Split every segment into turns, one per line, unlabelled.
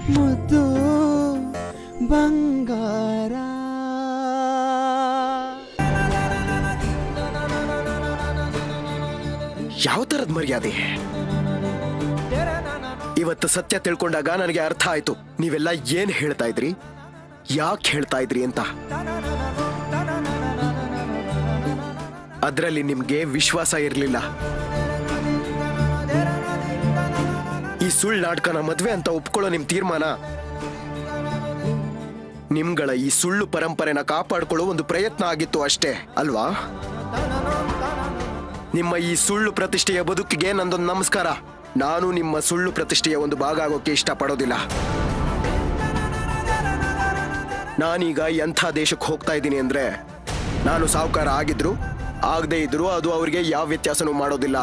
ಮುದ್ದು ಬಂಗಾರ
ಯಾವ ತರದ ಮರ್ಯಾದೆ ಇವತ್ತು ಸತ್ಯ ತಿಳ್ಕೊಂಡಾಗ ನನಗೆ ಅರ್ಥ ಆಯ್ತು ನೀವೆಲ್ಲ ಏನ್ ಹೇಳ್ತಾ ಇದ್ರಿ ಯಾಕೆ ಹೇಳ್ತಾ ಇದ್ರಿ ಅಂತ ಅದರಲ್ಲಿ ನಿಮ್ಗೆ ವಿಶ್ವಾಸ ಇರಲಿಲ್ಲ ಈ ಸುಳ್ಳು ನಾಟಕನ ಮದ್ವೆ ಅಂತ ಒಪ್ಕೊಳ್ಳೋ ನಿಮ್ ತೀರ್ಮಾನ ನಿಮ್ಗಳ ಈ ಸುಳ್ಳು ಪರಂಪರೆನ ಕಾಪಾಡ್ಕೊಳ್ಳೋ ಒಂದು ಪ್ರಯತ್ನ ಆಗಿತ್ತು ಅಷ್ಟೇ ಅಲ್ವಾ ನಿಮ್ಮ ಈ ಸುಳ್ಳು ಪ್ರತಿಷ್ಠೆಯ ಬದುಕಿಗೆ ನಂದೊಂದು ನಮಸ್ಕಾರ ನಾನು ನಿಮ್ಮ ಸುಳ್ಳು ಪ್ರತಿಷ್ಠೆಯ ಒಂದು ಭಾಗ ಆಗೋಕೆ ಇಷ್ಟಪಡೋದಿಲ್ಲ ನಾನೀಗ ಎಂಥ ದೇಶಕ್ಕೆ ಹೋಗ್ತಾ ಇದ್ದೀನಿ ಅಂದ್ರೆ ನಾನು ಸಾಹುಕಾರ ಆಗಿದ್ರು ಆಗದೆ ಇದ್ರು ಅದು ಅವರಿಗೆ ಯಾವ ವ್ಯತ್ಯಾಸನೂ ಮಾಡೋದಿಲ್ಲ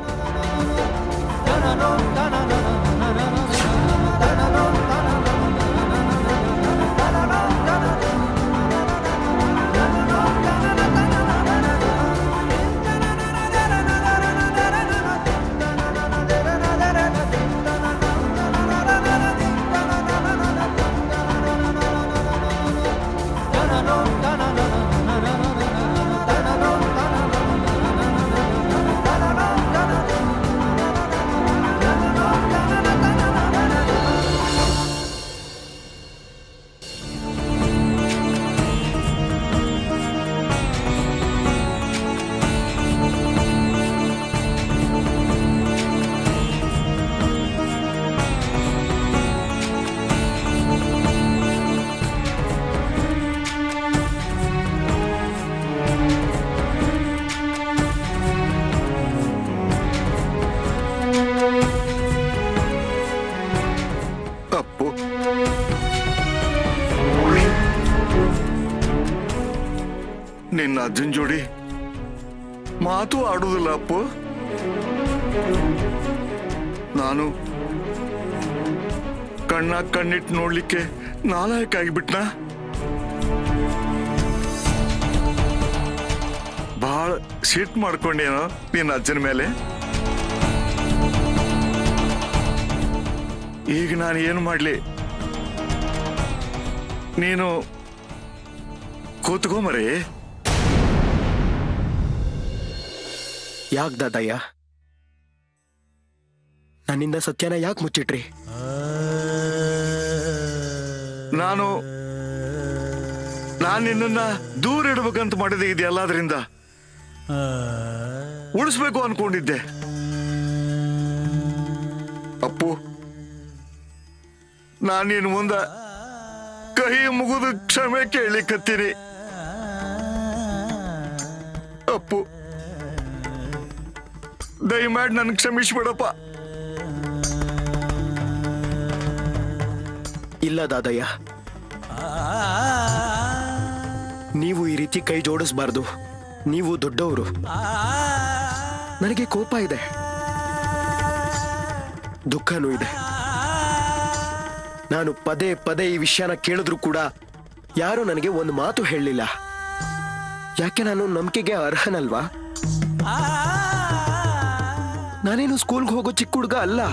ಅಪ್ಪು ನಿನ್ನ ಅಜ್ಜನ್ ಜೋಡಿ ಮಾತು ಆಡುವುದಿಲ್ಲ ಅಪ್ಪು ನಾನು ಕಣ್ಣ ಕಣ್ಣಿಟ್ಟು ನೋಡ್ಲಿಕ್ಕೆ ನಾಲಾಯಕ ಆಗಿಬಿಟ್ನ ಬಹಳ ಸಿಟ್ ಮಾಡ್ಕೊಂಡೇನೋ ನಿನ್ನ ಅಜ್ಜನ ಮೇಲೆ ಈಗ ನಾನು ಏನು ಮಾಡ್ಲಿ ನೀನು ಕೂತ್ಕೊಂಬರಿ
ಯಾಕೆ ದಾದಯ್ಯ ನನ್ನಿಂದ ಸತ್ಯನ ಯಾಕೆ ಮುಚ್ಚಿಟ್ರಿ
ನಾನು ನಾನು ನಿನ್ನನ್ನ ದೂರ ಇಡ್ಬೇಕಂತ ಮಾಡಿದೆ ಇದೆಯಲ್ಲ ಅದರಿಂದ ಉಳಿಸ್ಬೇಕು ಅನ್ಕೊಂಡಿದ್ದೆ ಅಪ್ಪು ನಾನು ನಿನ್ನ ಮುಂದ ಕಹಿ ಮುಗಿದು ಕ್ಷಮೆ ಕೇಳಲಿಕ್ಕತ್ತೀನಿ ಅಪ್ಪು ದಯಮಾಡಿ ನನ್ ಕ್ಷಮಿಸ್ಬಿಡಪ್ಪ
ಇಲ್ಲ ದಾದಯ್ಯ ನೀವು ಈ ರೀತಿ ಕೈ ಜೋಡಿಸಬಾರ್ದು ನೀವು ದೊಡ್ಡವರು ನನಗೆ ಕೋಪ ಇದೆ ದುಃಖನೂ ಇದೆ ನಾನು ಪದೇ ಪದೇ ಈ ವಿಷಯನ ಕೇಳಿದ್ರು ಕೂಡ ಯಾರು ನನಗೆ ಒಂದು ಮಾತು ಹೇಳಲಿಲ್ಲ ಯಾಕೆ ನಾನು ನಂಬಿಕೆಗೆ ಅರ್ಹನಲ್ವಾ ನಾನೇನು ಸ್ಕೂಲ್ಗೆ ಹೋಗೋ ಚಿಕ್ಕ ಹುಡುಗ ಅಲ್ಲ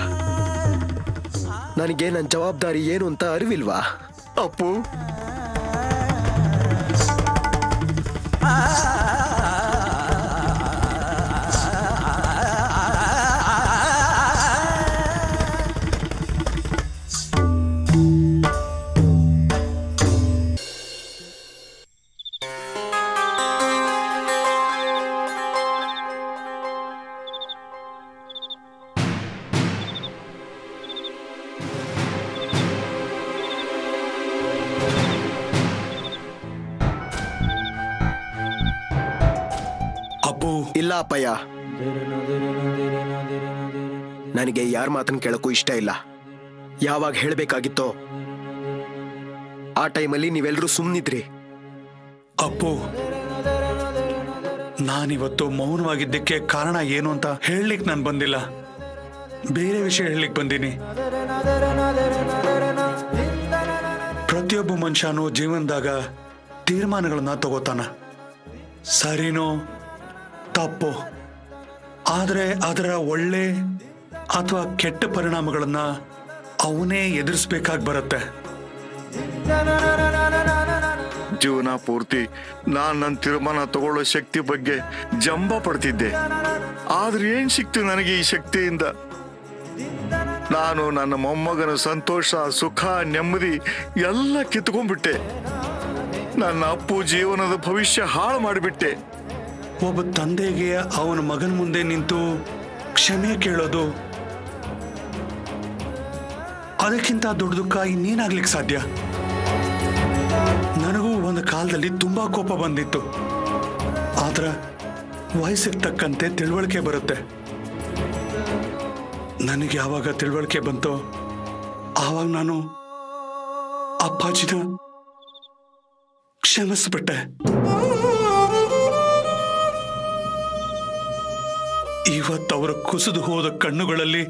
ನನಗೆ ನನ್ನ ಜವಾಬ್ದಾರಿ ಏನು ಅಂತ ಅರಿವಿಲ್ವಾ
ಅಪ್ಪು
ಅಪ್ಪು
ಇಲ್ಲ ಅಪ್ಪಯ್ಯ ನನಗೆ ಯಾರ ಮಾತನ್ನ ಕೇಳಕ್ಕೂ ಇಷ್ಟ ಇಲ್ಲ ಯಾವಾಗ ಹೇಳಬೇಕಾಗಿತ್ತೋ ಆ ಟೈಮಲ್ಲಿ ನೀವೆಲ್ಲರೂ ಸುಮ್ಮನಿದ್ರಿ
ಅಪ್ಪು ನಾನಿವತ್ತು ಮೌನವಾಗಿದ್ದಕ್ಕೆ ಕಾರಣ ಏನು ಅಂತ ಹೇಳಲಿಕ್ಕೆ ನಾನು ಬಂದಿಲ್ಲ ಬೇರೆ ವಿಷಯ ಹೇಳಲಿಕ್ಕೆ ಬಂದೀನಿ ಪ್ರತಿಯೊಬ್ಬ ಮನುಷ್ಯನು ಜೀವನದಾಗ ತೀರ್ಮಾನಗಳನ್ನ ತಗೋತಾನ ಸರಿನೋ ತಪ್ಪು ಆದರೆ ಅದರ ಒಳ್ಳೆ ಅಥವಾ ಕೆಟ್ಟ ಪರಿಣಾಮಗಳನ್ನ ಅವನೇ ಎದುರಿಸ್ಬೇಕಾಗಿ ಬರುತ್ತೆ
ಜೀವನ ಪೂರ್ತಿ ನಾನ್ ನನ್ನ ತೀರ್ಮಾನ ತಗೊಳ್ಳೋ ಶಕ್ತಿ ಬಗ್ಗೆ ಜಂಬ ಪಡ್ತಿದ್ದೆ ಆದ್ರೆ ಏನ್ ಸಿಕ್ತು ನನಗೆ ಈ ಶಕ್ತಿಯಿಂದ ನಾನು ನನ್ನ ಮೊಮ್ಮಗನ ಸಂತೋಷ ಸುಖ ನೆಮ್ಮದಿ ಎಲ್ಲ ಕಿತ್ಕೊಂಡ್ಬಿಟ್ಟೆ ನನ್ನ ಅಪ್ಪು ಜೀವನದ ಭವಿಷ್ಯ ಹಾಳು ಮಾಡಿಬಿಟ್ಟೆ
ಒಬ್ಬ ತಂದೆಗೆ ಅವನ ಮಗನ ಮುಂದೆ ನಿಂತು ಕ್ಷಮೆ ಕೇಳೋದು ಅದಕ್ಕಿಂತ ದೊಡ್ಡ ದುಃಖ ಇನ್ನೇನಾಗ್ಲಿಕ್ಕೆ ಸಾಧ್ಯ ನನಗೂ ಒಂದು ಕಾಲದಲ್ಲಿ ತುಂಬಾ ಕೋಪ ಬಂದಿತ್ತು ಆದ್ರೆ ವಯಸ್ಸಿಗೆ ತಕ್ಕಂತೆ ತಿಳುವಳಿಕೆ ಬರುತ್ತೆ ನನಗೆ ಯಾವಾಗ ತಿಳುವಳಿಕೆ ಬಂತೋ ಆವಾಗ ನಾನು ಅಪ್ಪಾಜಿನ ಕ್ಷಮಿಸ್ಬಿಟ್ಟೆ ಇವತ್ತವರ ಕುಸಿದು ಹೋದ ಕಣ್ಣುಗಳಲ್ಲಿ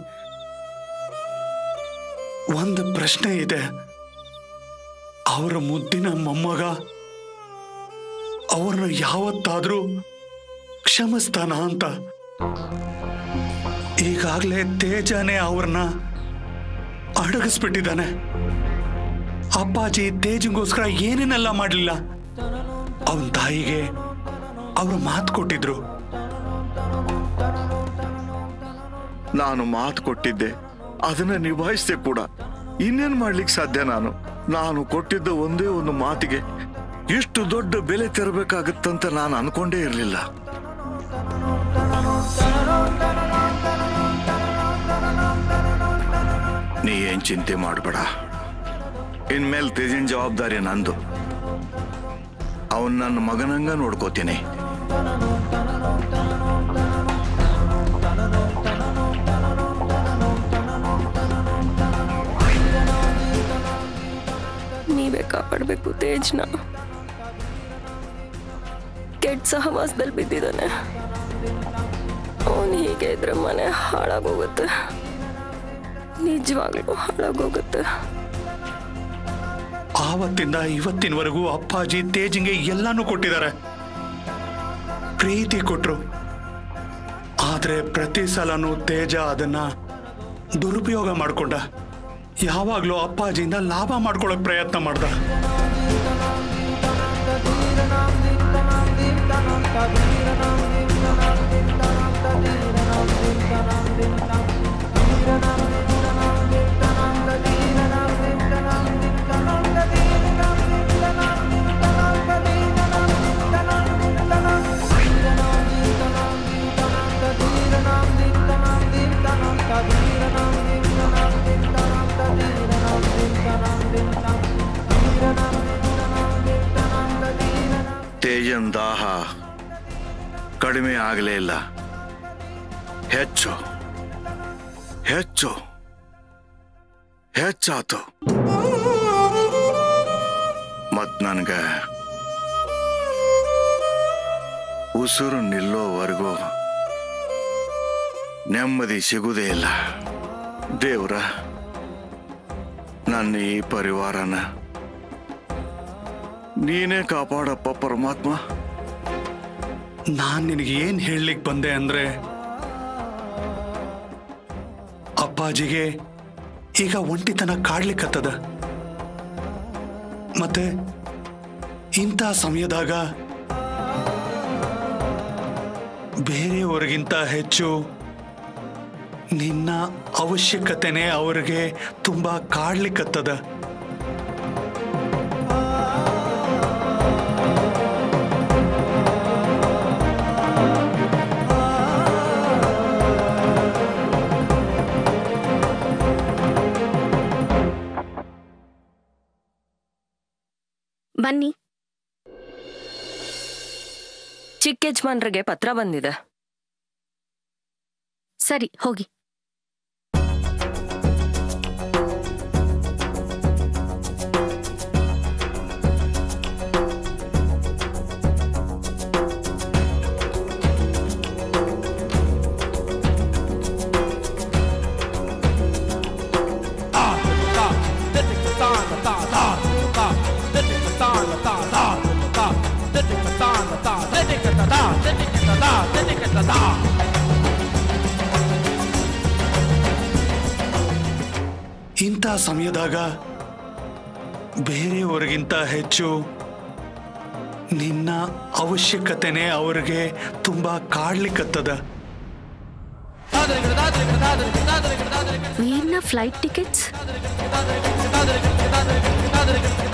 ಒಂದು ಪ್ರಶ್ನೆ ಇದೆ ಅವರ ಮುದ್ದಿನ ಮೊಮ್ಮಗ ಅವ್ರನ್ನ ಯಾವತ್ತಾದ್ರೂ ಕ್ಷಮಿಸ್ತಾನ ಅಂತ ಈಗಾಗಲೇ ತೇಜನೇ ಅವ್ರನ್ನ ಅಡಗಿಸ್ಬಿಟ್ಟಿದ್ದಾನೆ ಅಪ್ಪಾಜಿ ತೇಜಂಗೋಸ್ಕರ ಏನೇನೆಲ್ಲ ಮಾಡಲಿಲ್ಲ ಅವನ ತಾಯಿಗೆ ಅವರು ಮಾತು ಕೊಟ್ಟಿದ್ರು
ನಾನು ಮಾತು ಕೊಟ್ಟಿದ್ದೆ ಅದನ್ನ ನಿಭಾಯಿಸಿದೆ ಕೂಡ ಇನ್ನೇನ್ ಮಾಡ್ಲಿಕ್ಕೆ ಸಾಧ್ಯ ನಾನು ನಾನು ಕೊಟ್ಟಿದ್ದ ಒಂದೇ ಒಂದು ಮಾತಿಗೆ ಎಷ್ಟು ದೊಡ್ಡ ಬೆಲೆ ತೆರಬೇಕಾಗತ್ತಂತ ನಾನು ಅನ್ಕೊಂಡೇ ಇರಲಿಲ್ಲ ನೀ ಏನ್ ಚಿಂತೆ ಮಾಡಬೇಡ ಇನ್ಮೇಲೆ ತೇಜಿನ ಜವಾಬ್ದಾರಿ ನಂದು ಅವನ್ ನನ್ನ ಮಗನಂಗ ನೋಡ್ಕೋತೀನಿ
ನೀವೇ ಕಾಪಾಡಬೇಕು ತೇಜ್ನ ಕೆಟ್ಟ ಸಹವಾಸದಲ್ಲಿ ಬಿದ್ದಿದ್ದಾನೆ ಅವನು ಹೀಗೆ ಇದ್ರೆ ಮನೆ ಹಾಳಾಗೋಗುತ್ತೆ ನಿಜವಾಗ್ಲೂ ಹಾಳಾಗೋಗುತ್ತೆ
ಆವತ್ತಿಂದ ಇವತ್ತಿನವರೆಗೂ ಅಪ್ಪಾಜಿ ತೇಜಿಂಗೆ ಎಲ್ಲಾನು ಕೊಟ್ಟಿದ್ದಾರೆ ಪ್ರೀತಿ ಕೊಟ್ರು ಆದ್ರೆ ಪ್ರತಿ ಸಲನೂ ತೇಜ ಅದನ್ನ ದುರುಪಯೋಗ ಮಾಡ್ಕೊಂಡ ಯಾವಾಗ್ಲೂ ಅಪ್ಪಾಜಿಯಿಂದ ಲಾಭ ಮಾಡ್ಕೊಳಕ್ ಪ್ರಯತ್ನ ಮಾಡ್ದ
ತೇಜನ್ ದಾಹ ಕಡಿಮೆ ಆಗಲೇ ಇಲ್ಲ ಹೆಚ್ಚು ಹೆಚ್ಚು ಹೆಚ್ಚಾತು ಮತ್ ನನ್ಗ ಉಸಿರು ನಿಲ್ಲೋವರೆಗೂ ನೆಮ್ಮದಿ ಸಿಗುವುದೇ ಇಲ್ಲ ದೇವ್ರ ನನ್ನ ಈ ಪರಿವಾರನ ನೀನೇ ಕಾಪಾಡಪ್ಪ ಪರಮಾತ್ಮ
ನಾನ್ ನಿನಗೆ ಏನ್ ಹೇಳಲಿಕ್ಕೆ ಬಂದೆ ಅಂದ್ರೆ ಅಪ್ಪಾಜಿಗೆ ಈಗ ಒಂಟಿತನ ಕಾಡ್ಲಿಕ್ಕತ್ತದ ಮತ್ತೆ ಇಂಥ ಸಮಯದಾಗ ಬೇರೆಯವ್ರಿಗಿಂತ ಹೆಚ್ಚು ನಿನ್ನ ಅವಶ್ಯಕತೆನೇ ಅವ್ರಿಗೆ ತುಂಬಾ ಕಾಡ್ಲಿಕ್ಕತ್ತದ
ಬನ್ನಿ ಚಿಕ್ಕ ಯಜಮಾನ್ರಿಗೆ ಪತ್ರ ಬಂದಿದೆ
ಸರಿ ಹೋಗಿ
Da
ಇಂಥ ಸಮಯದಾಗ ಬೇರೆಯವ್ರಿಗಿಂತ ಹೆಚ್ಚು ನಿನ್ನ ಅವಶ್ಯಕತೆನೇ ಅವ್ರಿಗೆ ತುಂಬಾ ಕಾಡ್ಲಿಕ್ಕತ್ತದ
ವೀರ್ನ ಫ್ಲೈಟ್ ಟಿಕೆಟ್ಸ್